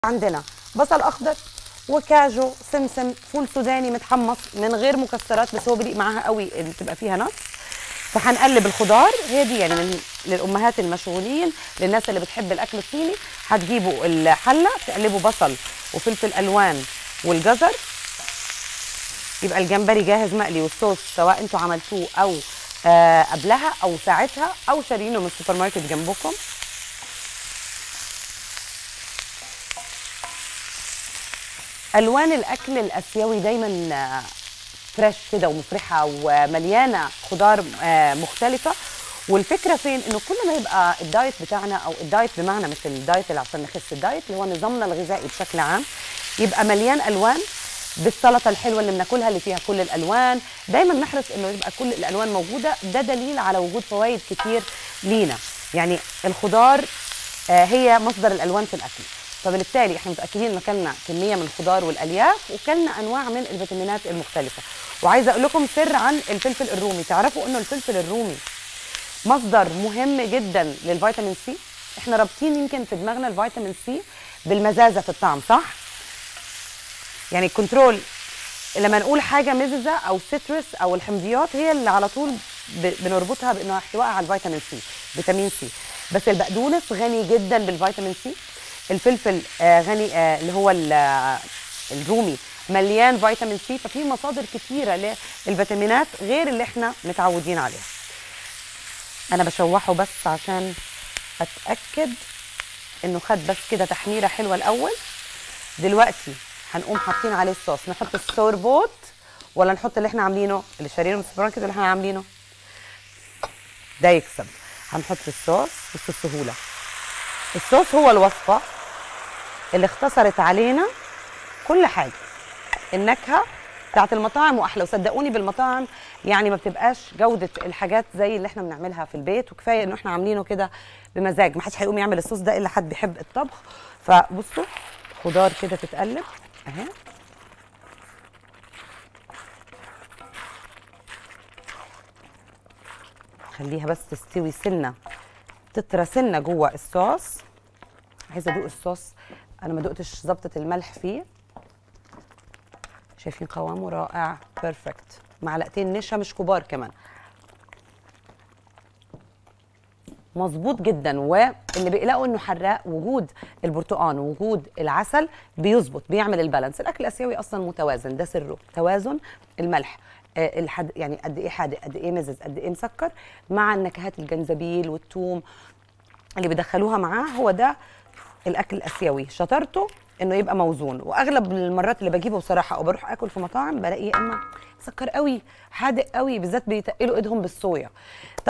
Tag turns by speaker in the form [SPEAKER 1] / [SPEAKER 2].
[SPEAKER 1] عندنا بصل اخضر وكاجو سمسم فول سوداني متحمص من غير مكسرات بس هو بيليق معاها قوي اللي تبقى فيها نص فهنقلب الخضار هي دي يعني من للامهات المشغولين للناس اللي بتحب الاكل الصيني هتجيبوا الحله تقلبوا بصل وفلفل الوان والجزر يبقى الجمبري جاهز مقلي والصوص سواء انتوا عملتوه او آه قبلها او ساعتها او شارينه من السوبر ماركت جنبكم الوان الاكل الاسيوي دايما آه، فريش كده ومفرحه ومليانه خضار آه، مختلفه والفكره فين انه كل ما يبقى الدايت بتاعنا او الدايت بمعنى مثل الدايت اللي عشان نخس الدايت اللي هو نظامنا الغذائي بشكل عام يبقى مليان الوان بالسلطه الحلوه اللي بناكلها اللي فيها كل الالوان دايما نحرص انه يبقى كل الالوان موجوده ده دليل على وجود فوائد كتير لينا يعني الخضار آه، هي مصدر الالوان في الاكل فبالتالي احنا متاكدين ان اكلنا كميه من الخضار والالياف وكلنا انواع من الفيتامينات المختلفه وعايزه اقول لكم سر عن الفلفل الرومي تعرفوا انه الفلفل الرومي مصدر مهم جدا للفيتامين سي احنا رابطين يمكن في دماغنا الفيتامين سي بالمزازه في الطعم صح يعني الكنترول لما نقول حاجه مززه او سيترس او الحمضيات هي اللي على طول ب- بنربطها بانها احتوائها على الفيتامين سي فيتامين سي بس البقدونس غني جدا بالفيتامين سي الفلفل آه غني آه اللي هو ال- آه، الرومي مليان فيتامين سي ففي مصادر كتيره للفيتامينات غير اللي احنا متعودين عليها انا بشوحه بس عشان اتاكد انه خد بس كده تحميره حلوه الاول دلوقتي هنقوم حاطين عليه الصوص نحط السور بوت ولا نحط اللي احنا عاملينه اللي شارينه من السوبر ماركت اللي احنا عاملينه ده يكسب هنحط الصوص بص السهوله الصوص هو الوصفه اللي اختصرت علينا كل حاجه النكهه بتاعت المطاعم واحلى وصدقوني بالمطاعم يعني ما بتبقاش جوده الحاجات زي اللي احنا بنعملها في البيت وكفايه انه احنا عاملينه كده بمزاج ما حدش هيقوم يعمل الصوص ده الا حد بيحب الطبخ فبصوا خضار كده تتقلب اهي خليها بس تستوي سنه تطرى سنه جوه الصوص عايزه ادوق الصوص انا ما دقتش ظبطه الملح فيه شايفين قوامه رائع بيرفكت معلقتين نشا مش كبار كمان مظبوط جدا واللي بيقلقوا انه حراق وجود البرتقال ووجود العسل بيظبط بيعمل البالانس الاكل الاسيوي اصلا متوازن ده سره توازن الملح آه، الحد يعني قد ايه حادق قد ايه مزز قد ايه مسكر مع النكهات الجنزبيل والثوم اللي بيدخلوها معاه هو ده الاكل الاسيوي شطارته انه يبقى موزون واغلب المرات اللي بجيبه بصراحه او بروح اكل في مطاعم بلاقي يا اما مسكر قوي حادق قوي بالذات بيتقلوا ايدهم بالصويا